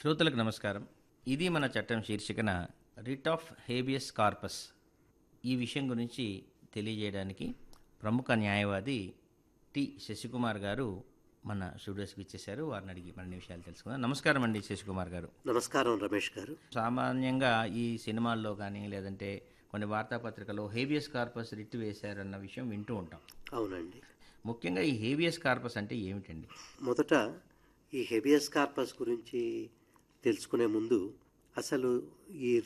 శ్రోతలకు నమస్కారం ఇది మన చట్టం శీర్షికన రిట్ ఆఫ్ హేబియస్ కార్పస్ ఈ విషయం గురించి తెలియజేయడానికి ప్రముఖ న్యాయవాది టి శశికుమార్ గారు మన స్టూడియోస్కి ఇచ్చేశారు వారిని అడిగి మరిన్ని విషయాలు తెలుసుకుందాం నమస్కారం అండి శశికుమార్ గారు నమస్కారం రమేష్ గారు సామాన్యంగా ఈ సినిమాల్లో కానీ లేదంటే కొన్ని వార్తాపత్రికల్లో హేబియస్ కార్పస్ రిట్ వేశారన్న విషయం వింటూ ఉంటాం అవునండి ముఖ్యంగా ఈ హేబియస్ కార్పస్ అంటే ఏమిటండి మొదట ఈ హెబియస్ కార్పస్ గురించి తెలుసుకునే ముందు అసలు ఈ